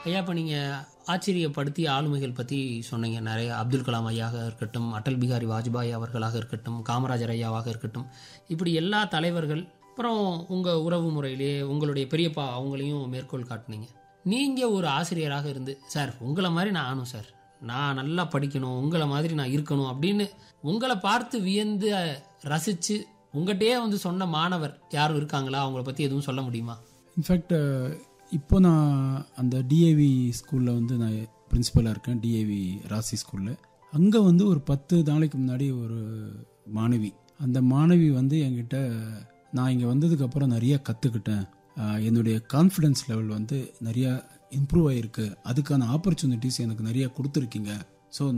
ஐயா இப்போ நீங்கள் ஆச்சரியப்படுத்திய ஆளுமைகள் பற்றி சொன்னீங்க நிறைய அப்துல் கலாம் ஐயாக இருக்கட்டும் அடல் பிகாரி வாஜ்பாய் அவர்களாக இருக்கட்டும் காமராஜர் ஐயாவாக இருக்கட்டும் இப்படி எல்லா தலைவர்கள் அப்புறம் உங்கள் உறவு முறையிலே உங்களுடைய பெரியப்பா அவங்களையும் மேற்கோள் காட்டுனீங்க நீங்கள் ஒரு ஆசிரியராக இருந்து சார் உங்களை மாதிரி நான் ஆனும் சார் நான் நல்லா படிக்கணும் உங்களை மாதிரி நான் இருக்கணும் அப்படின்னு உங்களை பார்த்து வியந்து ரசித்து உங்கள்கிட்டயே வந்து சொன்ன மாணவர் யாரும் இருக்காங்களா அவங்கள பற்றி எதுவும் சொல்ல முடியுமா இன்ஃபேக்ட் இப்போ நான் அந்த டிஏவி ஸ்கூலில் வந்து நான் பிரின்சிபலாக இருக்கேன் டிஏவி ராசி ஸ்கூலில் அங்கே வந்து ஒரு பத்து நாளைக்கு முன்னாடி ஒரு மாணவி அந்த மாணவி வந்து என்கிட்ட நான் இங்கே வந்ததுக்கப்புறம் நிறைய கற்றுக்கிட்டேன் என்னுடைய கான்ஃபிடென்ஸ் லெவல் வந்து நிறையா இம்ப்ரூவ் ஆகிருக்கு அதுக்கான ஆப்பர்ச்சுனிட்டிஸ் எனக்கு நிறைய கொடுத்துருக்கீங்க ஸோ